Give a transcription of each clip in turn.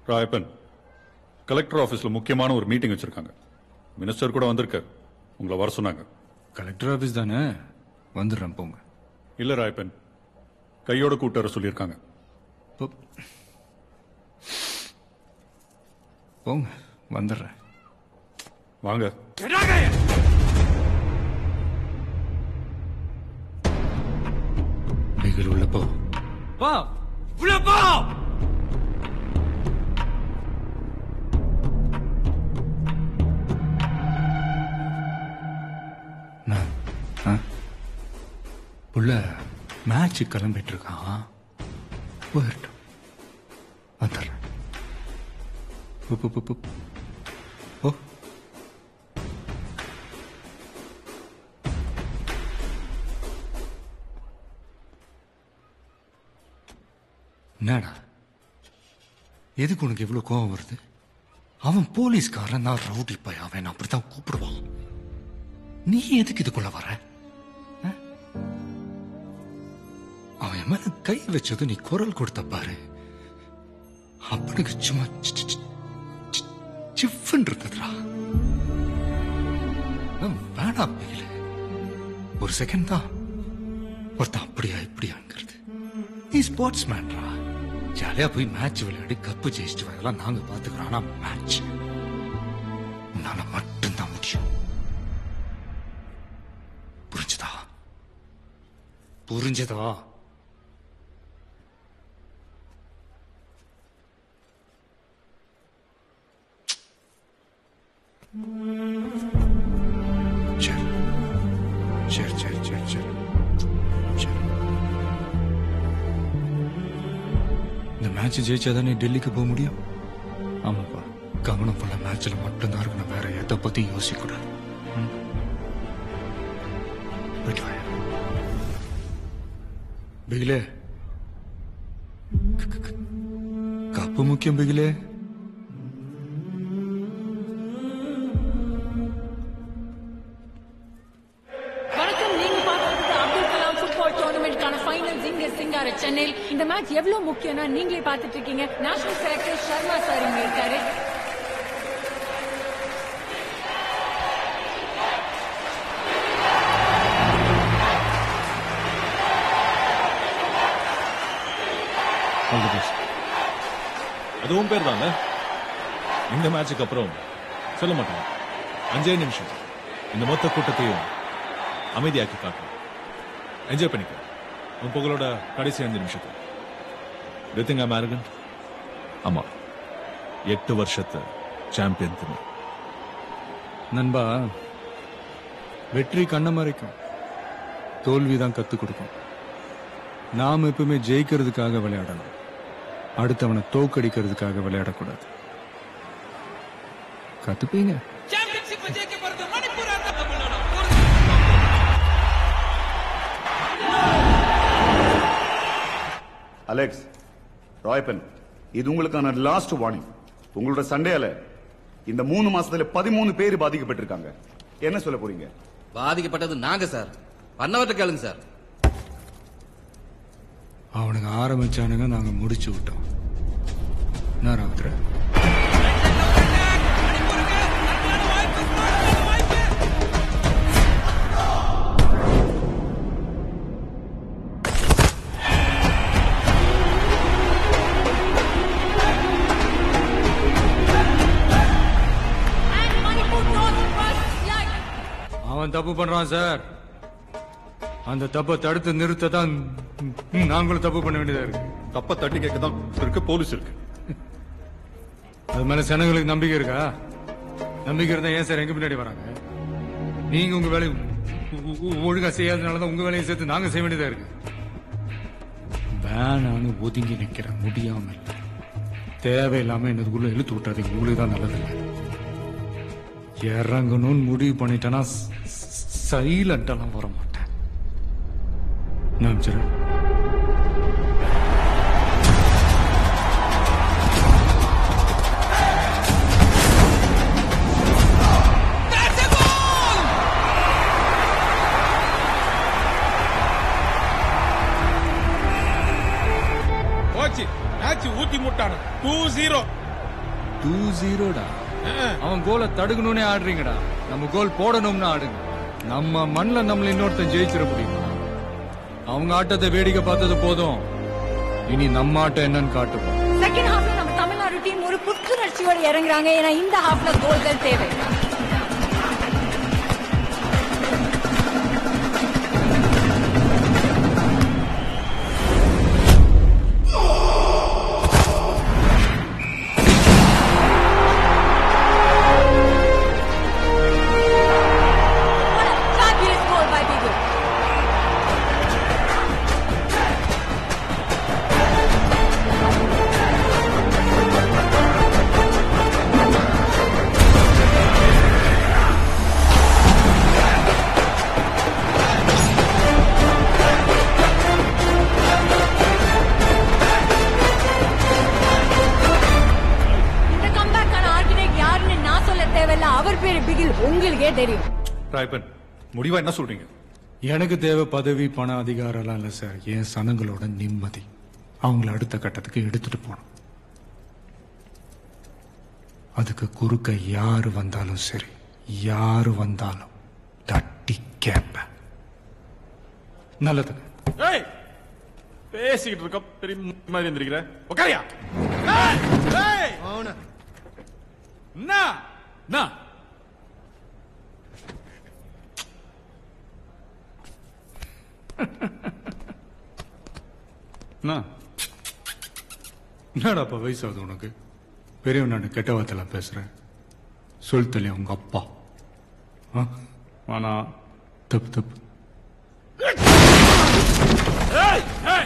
Rayappan collector ஆபீஸ்ல முக்கியமான ஒரு மீட்டிங் வச்சிருக்காங்க மினிஸ்டர் கூட வந்திருக்காரு உங்களை வர சொன்னாங்க கலெக்டர் ஆஃபீஸ் தானே வந்துடுறேன் போங்க இல்ல ராயப்பன் கையோட கூட்டு வர சொல்லியிருக்காங்க போ- போங்க வந்துடுறேன் வாங்க பிகில் உள்ள போ போ உள்ள போ நான் ஆ? உள்ள மேட்ச் கிளம்பிட்டு இருக்கான் போயிட்டோம் வந்துடுறேன் போ, போ, போ, போ. போ என்னடா எதுக்கு உனக்கு இவ்வளவு கோவம் வருது அவன் போலீஸ்காரன் நான் ரவுடி பையன் அவன் அப்படித்தான் கூப்பிடுவான் நீ எதுக்கு இதுக்குள்ள வர ஆ? அவன் என் மேல கை வச்சது நீ குரல் கொடுத்த பாரு அப்பனுக்கு சும்மா சி- சி- சி- சி- சிஃப்னு இருந்ததுடா நான் வேணாம் பிகிலு. ஒரு செகண்ட் தான் ஒருத்தன் அப்படியா இப்படியாங்கிறது நீ ஸ்போர்ட்ஸ் மேன்ரா ஜாலியா போய் மேட்ச் விளையாடி கப்பு ஜெயிச்சுட்டு வரலாம் நாங்க பாத்துக்கிறோம் ஆனா மேட்ச் உன்னால மட்டும்தான் முடியும் புரிஞ்சதா புரிஞ்சதா சரி சரி சரி சரி சரி சரி இந்த மேட்ச் ஜெயிச்சாதானே டெல்லிக்கு போக முடியும் ஆமாப்பா கவனம் ஃபுல்லா மேட்ச்ல மட்டும்தான் இருக்கணும் வேற எதை பத்தி யோசிக்க கூடாது ம்? போயிட்டு வாயா பிகிலே க- க- க- கப்பு முக்கியம் பிகிலே வணக்கம் நீங்க பார்க்கறது அப்துல் கலாம் ஃபுட்பால் டோர்னமெண்ட்கான ஃபைனல்ஸ் இங்க சிங்கார சென்னையில் இந்த மேட்ச் எவ்வளவு முக்கியம்னா நீங்களே பார்த்துட்டு இருக்கீங்க நேஷனல் செலக்டர் சர்மா சார் இங்க இருக்காரு ஆல் தி பெஸ்ட் அதுவும் பேர் தானே இந்த மேட்சுக்கு அப்புறம் சொல்ல மாட்டோம் அஞ்சே நிமிஷம் இந்த மொத்த கூட்டத்தையும் அமைதியாக்கி காட்டும் என்ஜாய் பண்ணிக்க உன் புகழோட கடைசி அஞ்சு நிமிஷத்தை டு திங்க் ஐம் arrogant ஆமா எட்டு வருஷத்து சாம்பியன் திணை நண்பா வெற்றி கண்ண மறைக்கும் தோல்வி தான் கத்து கொடுக்கும் நாம் எப்பவுமே ஜெயிக்கிறதுக்காக விளையாடணும் அடுத்தவனை தோக்கடிக்கிறதுக்காக விளையாடக்கூடாது கத்துப்பீங்க சாம்பியன்ஷிப் ஜெயிக்க போறது மணிப்பூர் அந்த தமிழ்நாடு அலெக்ஸ் ராயப்பன் இது உங்களுக்கான லாஸ்ட் வார்னிங் உங்களோட சண்டையால இந்த மூணு மாசத்துல பதிமூணு பேர் பாதிக்கப்பட்டிருக்காங்க என்ன சொல்ல போறீங்க பாதிக்கப்பட்டது நாங்க சார் பண்ணவர்கிட்ட கேளுங்க சார் அவனுங்க ஆரம்பிச்சானுங்க நாங்க முடிச்சு விட்டோம் என்ன ராவுத்ர And Manipur knows first flag. அவன் தப்பு பண்றான் சார் அந்த தப்பை தடுத்து நிறுத்த தான் நாங்களும் தப்பு பண்ண வேண்டியதா இருக்கு தப்ப தட்டி கேட்க தான் இருக்கு போலீஸ் இருக்கு அது மேல ஜனங்களுக்கு நம்பிக்கை இருக்கா நம்பிக்கை இருந்தா ஏன் சார் எங்க பின்னாடி வராங்க நீங்க உங்க வேலையை ஒ- ஒ- ஒழுங்கா செய்யாதனாலதான் உங்க வேலையை சேர்த்து நாங்க செய்ய வேண்டியதா இருக்கு வேணான்னு ஒதுங்கி நிக்கிற முடியாம இல்ல தேவையில்லாம என்னதுக்குள்ள இழுத்து விட்டாதீங்க உங்களுக்கு தான் நல்லது இல்லை இறங்கணும்னு முடிவு பண்ணிட்டேன்னா சைலண்டெல்லாம் வர மாட்டேன் நான் சரி போச்சு மேட்ச் ஊத்தி முட்டானு டூ ஜீரோ டூ ஜீரோடா அவன் கோலை தடுக்கணும்னே ஆடுறீங்கடா நம்ம கோல் போடணும்னு ஆடுங்க நம்ம மண்ணில் நம்மள இன்னொருத்தன் ஜெயிச்சிட முடியுமா அவங்க ஆட்டத்தை வேடிக்கை பார்த்தது போதும் இனி நம்ம ஆட்டம் என்னன்னு காட்டுவோம் செகண்ட் ஹாஃப்ல நம்ம தமிழ்நாடு டீம் ஒரு புத்துணர்ச்சியோட இறங்குறாங்க ஏன்னா இந்த ஹாஃப்ல கோல்கள் தேவை What a fabulous goal by Bigu. இந்த கம்பேக்கான ஆர்கிடெக்ட் யாருன்னு நான் சொல்ல தேவையில்ல அவர் பேரு பிகில் உங்களுக்கே தெரியும் ராயப்பன் முடிவா என்ன சொல்றீங்க எனக்கு தேவை பதவி பண அதிகாரம்லாம் இல்லை சார் என் சனங்களோட நிம்மதி அவங்கள அடுத்த கட்டத்துக்கு எடுத்துட்டு போகணும் அதுக்கு குறுக்க யாரு வந்தாலும் சரி யாரு வந்தாலும் தட்டி கேட்பேன் நல்லதுங்க ஏய் பேசிக்கிட்டு இருக்க பெரிய மு- மாதிரி எந்திரிக்கிற உட்காரியா ஏய், ஏய். என்ன என்ன என்ன என்னடாப்பா வயசாகுது உனக்கு பெரியவன் நான் கெட்ட வார்த்தைலாம் பேசுறேன் சொல் தள்ளி உங்க அப்பா ஆ? ஆனா தப்பு தப்பு ஏய் ஏய்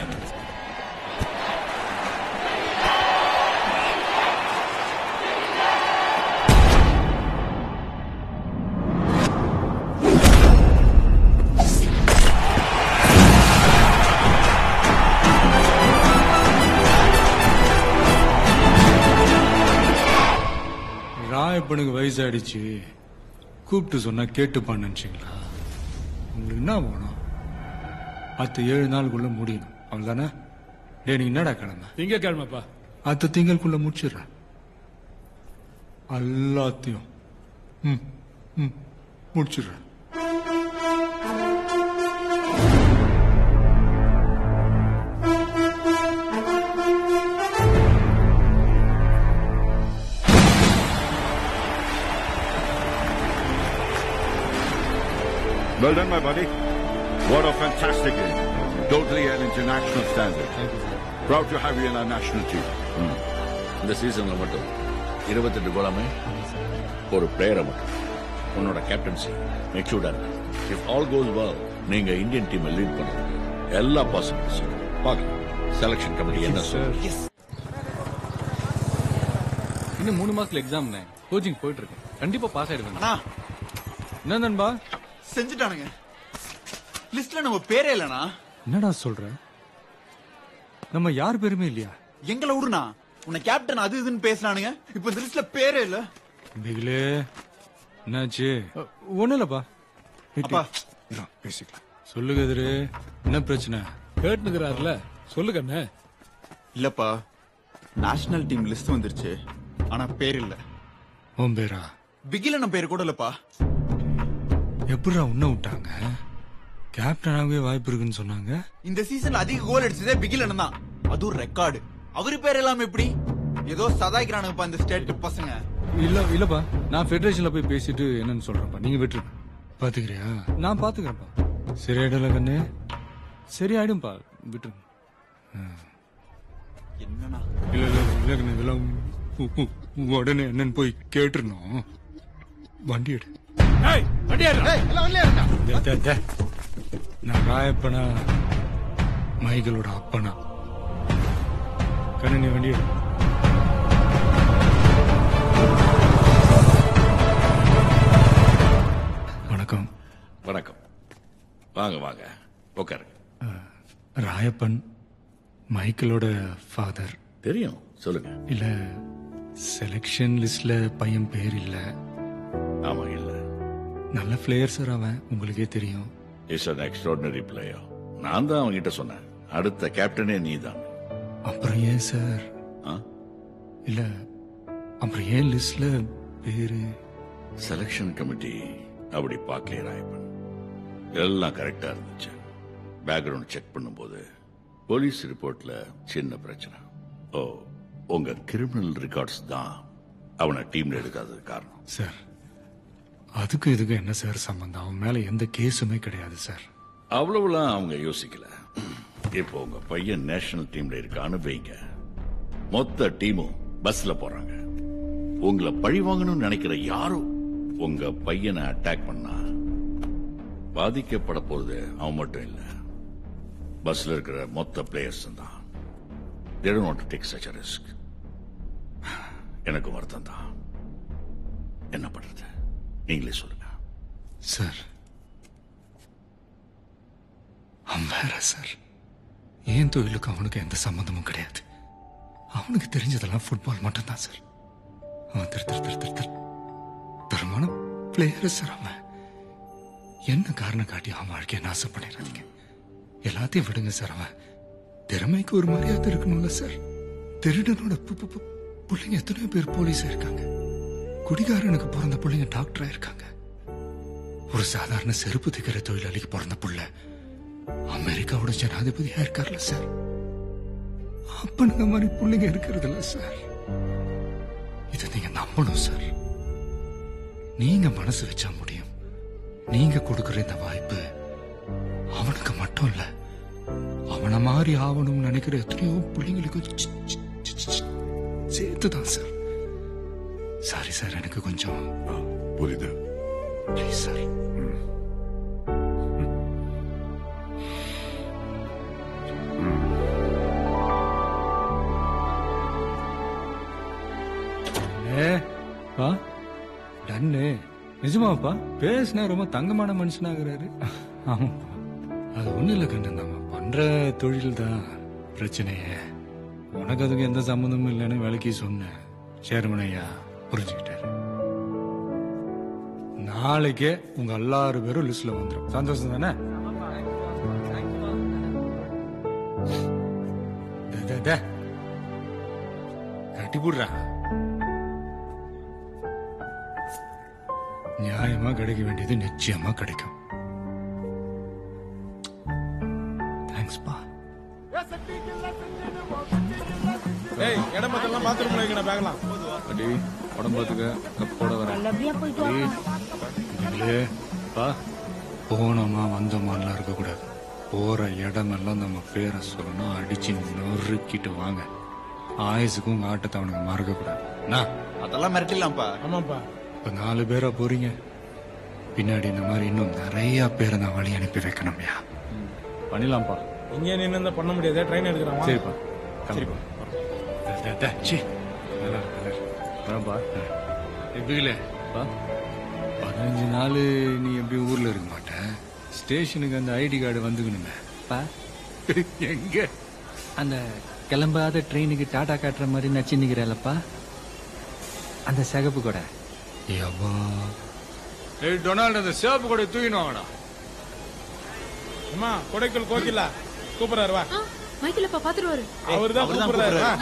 ராயப்பனுக்கு வயசாயிடுச்சு கூப்பிட்டு சொன்னா கேட்டுப்பான்னு நினைச்சீங்களா உங்களுக்கு என்ன வேணும் அத்து ஏழு நாளுக்குள்ள முடியணும் அவ்வளவுதானே டே நீ என்னடா கிழமை திங்கக்கிழமைப்பா அத்த திங்களுக்குள்ள முடிச்சிடுறேன் எல்லாத்தையும் ம் ம் முடிச்சிடுறேன் Well done, my buddy. What a fantastic game. Totally an international standard. Proud to have you in our national team. இந்த சீசன்ல மட்டும் இருபத்தெட்டு கோலாமே ஒரு பிளேயரை மட்டும் உன்னோட கேப்டன்சி மெச்சூர்டா இருக்கு இஃப் ஆல் கோஸ் வெல் நீங்க இந்தியன் டீமை லீட் பண்ணுங்க எல்லா பாசிபிலிட்டிஸும் பார்க்கலாம் செலக்ஷன் கமிட்டி என்ன சொல்லுங்க இன்னும் மூணு மாசத்துல எக்ஸாம் கோச்சிங் போயிட்டு இருக்கேன் கண்டிப்பா பாஸ் ஆயிடுவேன் என்ன நண்பா செஞ்சுட்டானுங்க லிஸ்ட்ல நம்ம பேரே இல்லனா என்னடா சொல்ற நம்ம யார் பேருமே இல்லையா எங்களை விடுனா உன்னை கேப்டன் அது இதுன்னு பேசுறானுங்க இப்ப இந்த லிஸ்ட்ல பேரே இல்ல பிகிலே என்னாச்சு ஒண்ணும் இல்லப்பா அப்பா. இரு, பேசிக்கலாம் சொல்லு கதிரு என்ன பிரச்சனை கேட்டுனுக்குறாருல சொல்லுங்க அண்ணே இல்லப்பா நேஷனல் டீம் லிஸ்ட் வந்துருச்சு ஆனா பேர் இல்ல உன் பேரா பிகிலன பேர் கூட இல்லப்பா எப்படிடா உன்ன விட்டாங்க கேப்டனாகவே வாய்ப்பு இருக்குன்னு சொன்னாங்க இந்த சீசன்ல அதிக கோல் அடிச்சதே பிகிலன் தான் அதுவும் ரெக்கார்டு அவரு பேர் எல்லாம் எப்படி ஏதோ சதாய்க்கிறானுங்கப்பா இந்த ஸ்டேட் பசங்க இல்ல இல்லப்பா நான் ஃபெடரேஷன்ல போய் பேசிட்டு என்னன்னு சொல்றேன்ப்பா நீங்க விட்டுருங்க பாத்துக்கிறியா நான் பாத்துக்கிறேன்ப்பா சரியாயிடல கண்ணு சரியாயிடும்பா விட்டுருங்க என்னன்னா இல்ல இல்ல இல்ல கண்ணு இதெல்லாம் உ- உ- உடனே என்னன்னு போய் கேட்டுருந்தோம் வண்டி எடு ஏய் வண்டியா டே, டே, டே. நான் ராயப்பனா மைகளோட அப்பனா கண்ணு நீ வண்டி எடு வணக்கம் வணக்கம் வாங்க வாங்க உட்காருங்க ராயப்பன் மைக்கேலோட ஃபாதர் தெரியும் சொல்லுங்க இல்ல செலெக்ஷன் லிஸ்ட்ல பையன் பேர் இல்ல ஆமா இல்ல நல்ல பிளேயர் சார் அவன் உங்களுக்கே தெரியும் இஸ் அன் எக்ஸ்ட்ராடினரி பிளேயர் நான் தான் அவன்கிட்ட சொன்னேன் அடுத்த கேப்டனே நீ தான் அப்புறம் ஏன் சார் இல்ல அப்புறம் ஏன் லிஸ்ட்ல பேரு செலெக்ஷன் கமிட்டி அப்படி பார்க்கல ராயப்பன் எல்லாம் கரெக்டா இருந்துச்சு பேக்ரவுண்ட் செக் பண்ணும்போது போலீஸ் ரிப்போர்ட்ல சின்ன பிரச்சனை ஓ உங்க கிரிமினல் ரெக்கார்ட்ஸ் தான் அவனை டீம்ல எடுக்காதது காரணம் சார் அதுக்கும் இதுக்கும் என்ன சார் சம்பந்தம் அவன் மேல எந்த கேஸுமே கிடையாது சார் அவ்வளவுலாம் அவங்க யோசிக்கல இப்போ உங்க பையன் நேஷனல் டீம்ல இருக்கான்னு வைங்க மொத்த டீமும் பஸ்ல போறாங்க உங்களை பழி வாங்கணும்னு நினைக்கிற யாரும் உங்க பையனை அட்டாக் பண்ணா பாதிக்கப்பட போறது அவன் மட்டும் இல்ல பஸ்ல இருக்கிற மொத்த பிளேயர்ஸ் தான் they don't want to take such a risk எனக்கு வருத்தம் தான் என்ன பண்றது நீங்களே சொல்லுங்க சார் அவன் வேற சார் ஏன் தொழிலுக்கு அவனுக்கு எந்த சம்பந்தமும் கிடையாது அவனுக்கு தெரிஞ்சதெல்லாம் ஃபுட்பால் மட்டும்தான் சார் அவன் திரு திரு திரு திரு திரு தரமான பிளேயர் சார் அவன் என்ன காரணம் காட்டி அவன் வாழ்க்கையை நாசம் பண்ணிடாதீங்க எல்லாத்தையும் விடுங்க சார் அவன் திறமைக்கு ஒரு மரியாதை இருக்கணும்ல சார் திருடனோட பு- பு- பு- பிள்ளைங்க எத்தனையோ பேர் போலீஸ் இருக்காங்க குடிகாரனுக்கு பிறந்த பிள்ளைங்க டாக்டரா இருக்காங்க ஒரு சாதாரண செருப்பு தைக்கிற தொழிலாளிக்கு பிறந்த புள்ள அமெரிக்காவோட ஜனாதிபதியா இருக்கார்ல சார் அப்பனுங்க மாதிரி பிள்ளைங்க இருக்கிறது இல்ல சார் இதை நீங்க நம்பணும் சார் நீங்க மனசு வச்சா முடியும் நீங்க கொடுக்கிற இந்த வாய்ப்பு அவனுக்கு மட்டும் இல்ல அவன மாதிரி ஆகணும்னு நினைக்கிற எத்தனையோ பிள்ளைங்களுக்கு சி- சி- சி- சி- சேர்த்துதான் சார் சாரி சார் எனக்கு கொஞ்சம் புரியுது ப்ளீஸ் சார் ஏ பா டன்னு நிஜமாப்பா பேசினா ரொம்ப தங்கமான மனுஷனாகிறாரு ஆமாப்பா அது ஒண்ணும் இல்லை கண்ணு நம்ம பண்ற தொழில் தான் பிரச்சனையே உனக்கு அதுக்கு எந்த சம்மந்தமும் இல்லைன்னு வேலைக்கு சொன்னேன் சேர்மன் ஐயா புரிஞ்சுக்கிட்டாரு நாளைக்கே உங்க எல்லாரும் பேரும் லிஸ்ட்ல வந்துடும் சந்தோஷம் தானே டே, டே, டே. கட்டி போடுறா நியாயமா கிடைக்க வேண்டியது நிச்சயமா கிடைக்கும் தேங்க்ஸ்பா ஏய் இடம் பத்தெல்லாம் பாத்ரூம்ல வைக்கணும் பேகலாம் அடி உடம்பு பார்த்துக்க கப்போட வரேன் நல்லபடியா போயிட்டு வாங்க நீங்களே பா போனோமா வந்தோமான்லாம் இருக்கக்கூடாது போற இடமெல்லாம் நம்ம பேரை சொல்லணும் அடிச்சு நொறுக்கிட்டு வாங்க ஆயுசுக்கும் உங்க ஆட்டத்தை அவனுக்கு மறக்கக்கூடாது என்ன? அதெல்லாம் மிரட்டிடலாம்ப்பா ஆமாப்பா இப்ப நாலு பேரா போறீங்க பின்னாடி இந்த மாதிரி இன்னும் நிறைய பேரை நான் வழி அனுப்பி வைக்கணும்யா பண்ணிடலாம்ப்பா இங்கே நின்று இருந்தா பண்ண முடியாது ட்ரெயின் எடுக்கிறான் சரிப்பா சரிப்பா வரேன்ப்பா எப்படில பா பதினஞ்சு நாள் நீ எப்படி ஊர்ல இருக்க மாட்ட ஸ்டேஷனுக்கு அந்த ஐடி கார்டு வந்துக்கணுமே பா எங்க அந்த கிளம்பாத ட்ரெயினுக்கு டாடா காட்டுற மாதிரி நச்சு நிக்கிறல்லப்பா அந்த சிகப்பு கூட யப்பா ஏய் டொனால்டு அந்த சேப்பு கூட தூக்கினு வாங்கடா அம்மா கொடைக்கல் கோகிலா கூப்பிடுறாரு வா மைக்கிலப்பா பாத்துருவாரு அவர் தான் அவர்தான் கூப்பிடுறாரு வா.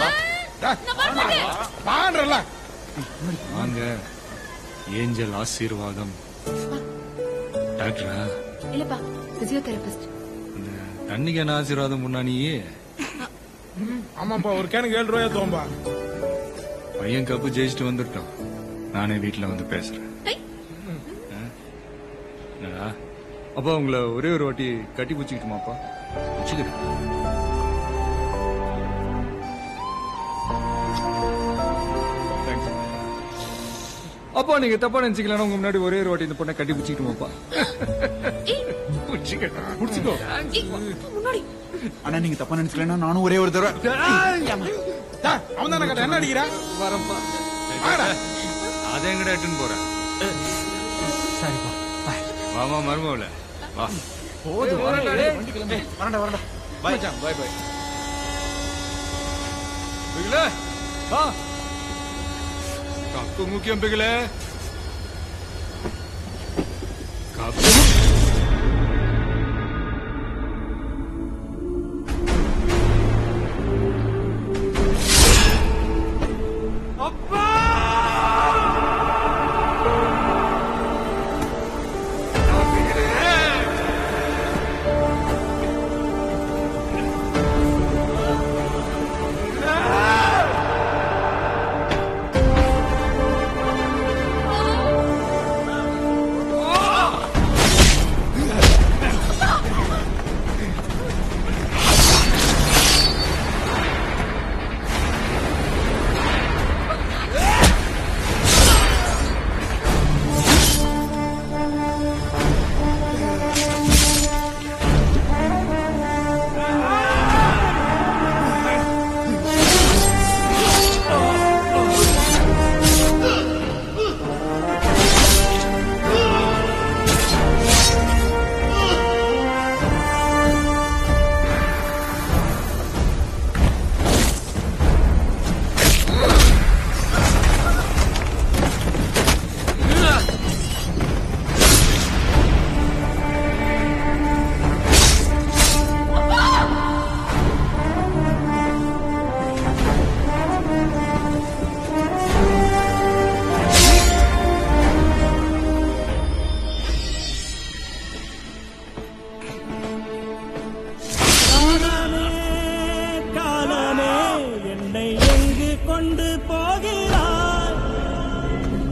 வான்றல வாங்க ஏஞ்சல் ஆசீர்வாதம் டாக்டரா இல்லப்பா பிசியோதெரபிஸ்ட் இந்த தண்ணிக்கு என்ன ஆசீர்வாதம் முன்னாடியே ஆமாப்பா ஒரு கேனுக்கு ஏழு ரூபாயா தோம்பா பையன் கப்பு ஜெயிச்சுட்டு வந்துட்டோம் நானே வீட்டுல வந்து பேசுறேன் ஆ? என்னடா? அப்பா உங்களை ஒரே ஒரு வாட்டி கட்டி பிடிச்சிக்கிட்டுமாப்பா வச்சுக்கிறேன் தேங்க்ஸ் அப்பா நீங்க தப்பா நினைச்சுக்கலாம் உங்க முன்னாடி ஒரே ஒரு வாட்டி இந்த பொண்ணை கட்டி பிடிச்சிக்கிட்டுமாப்பா பிடிச்சிக்கிட்டா பிடிச்சிக்கோ முன்னாடி ஆனா நீங்க தப்பா நினைச்சுக்கலன்னா நானும் ஒரே ஒரு தடவை அவன் தானே கேட்ட என்ன அடிக்கிறா வரப்பா அதை எங்கடா எட்டுன்னு போறேன் சரிப்பா பாய் வாமா மருமவுல வா போதும் வரண்டா வரண்டா பாய் பாய் பாய் பிகிலே வா கப்பு முக்கியம் பிகிலே கப்பு அப்பா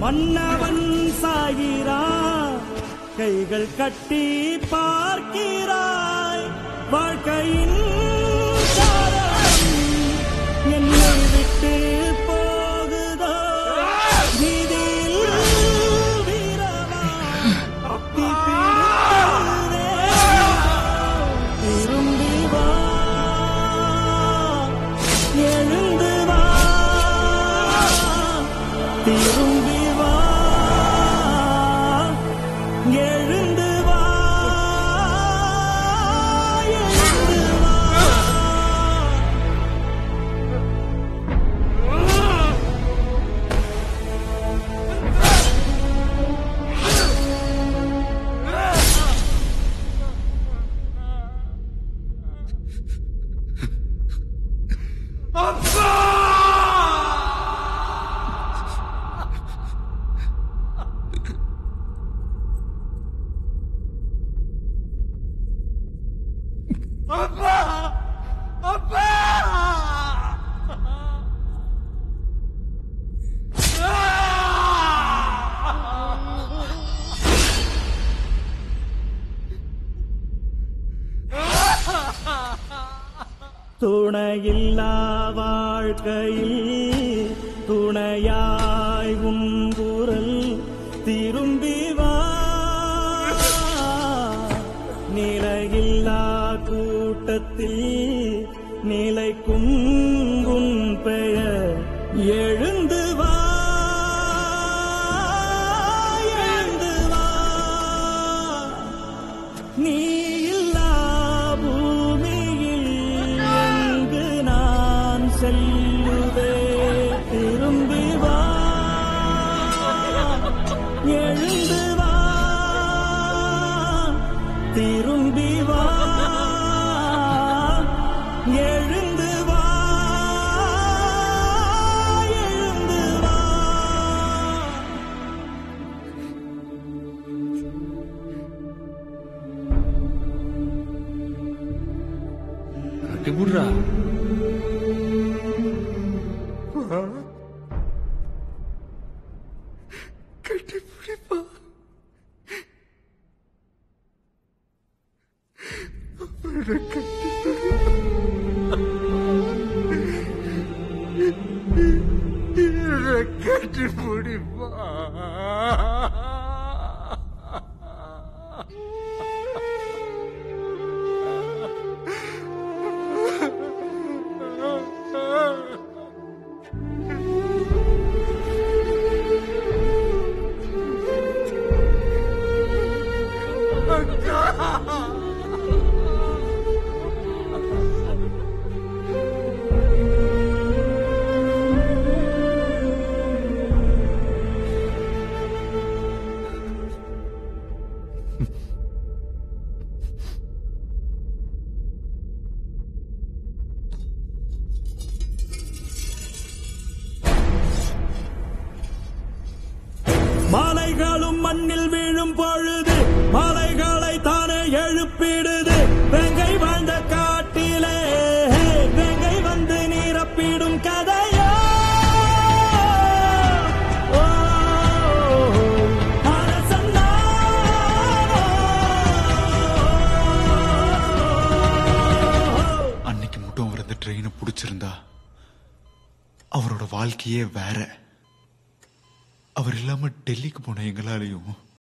மன்னவன் சாகிறான் கைகள் கட்டி பார்க்கிறாய் வாழ்க்கையின் சாரம் என்னை விட்டு போகுதோ வீதியில் வீரமா தீ பிடித்ததே. திரும்பி வா எழுந்து வா திரும்பி வா எழுந்து வா எழுந்து வா அப்பா அப்பா துணையில்லா வாழ்க்கையில் துணையாய் உன் குரல் திரும்பி வா நிலையில்லா கூட்டத்தில் நிலைக்கும் உன் பெயர் எழுந்து வா எழுந்து வா நீ இல்லா பூமியில் எங்கு நான் செல்லுவே திரும்பி வா எழுந்து வா திரும்பி வா எழுந்து வா எழுந்து வா கட்டிபுடுறா கட்டிப்பிடிப்பா கட்டிப்பிடிப்பா மாலைகளும் மண்ணில் வீழும் பொழுது மாலைகளை தானே எழுப்பிடுது வெங்கை வாழ்ந்த காட்டிலே வெங்கை வந்து நீரப்பிடும் கதையோ ஓ, அரசன் அன்னைக்கு மட்டும் அவர் அந்த ட்ரெயினை பிடிச்சிருந்தா அவரோட வாழ்க்கையே வேற அவர் இல்லாம டெல்லிக்கு போன எங்களாலையும்